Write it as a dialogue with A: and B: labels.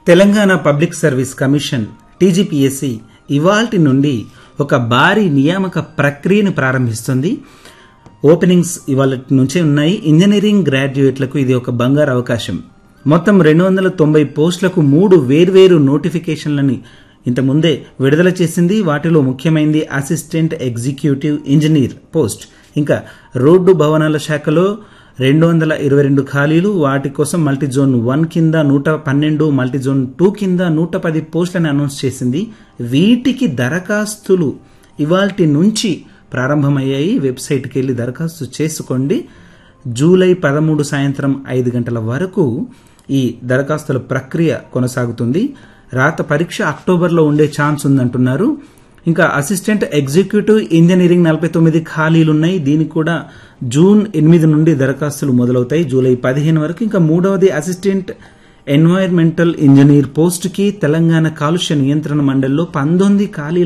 A: Telangana public service commission T G P S C ఇవాల్టి నుండి ఒక భారీ నియామక ప్రక్రియను ప్రారంభిస్తుంది ఓపెనింగ్స్ ఇవాళ నుంచే ఉన్నాయి ఇంజనీరింగ్ గ్రాడ్యుయేట్లకు ఇది ఒక బంగారు అవకాశం మొత్తం రెండు వందల తొంభై పోస్టులకు మూడు వేర్వేరు నోటిఫికేషన్లని ఇంతకుముందే విడుదల చేసింది వాటిలో ముఖ్యమైనది అసిస్టెంట్ ఎగ్జిక్యూటివ్ ఇంజనీర్ పోస్ట్ ఇంకా రోడ్డు భవనాల శాఖలో రెండు వందల ఇరవై రెండు ఖాళీలు వాటి కోసం మల్టీజోన్ వన్ కింద నూట పన్నెండు మల్టీజోన్ టూ కింద నూట పది పోస్టులను అనౌన్స్ చేసింది వీటికి దరఖాస్తులు ఇవాల్టి నుంచి ప్రారంభమయ్యాయి వెబ్సైట్కి వెళ్ళి దరఖాస్తు చేసుకోండి జూలై పదమూడు సాయంత్రం ఐదు గంటల వరకు ఈ దరఖాస్తుల ప్రక్రియ కొనసాగుతుంది రాత పరీక్ష అక్టోబర్లో ఉండే ఛాన్స్ ఉందంటున్నారు ఇంకా అసిస్టెంట్ ఎగ్జిక్యూటివ్ ఇంజనీరింగ్ నలభై తొమ్మిది ఖాళీలున్నాయి దీనికి కూడా జూన్ ఎనిమిది నుండి దరఖాస్తులు మొదలవుతాయి జూలై పదిహేను వరకు ఇంకా మూడవది అసిస్టెంట్ ఎన్వైర్మెంటల్ ఇంజనీర్ పోస్టుకి తెలంగాణ కాలుష్య నియంత్రణ మండలిలో పంతొమ్మిది ఖాళీలు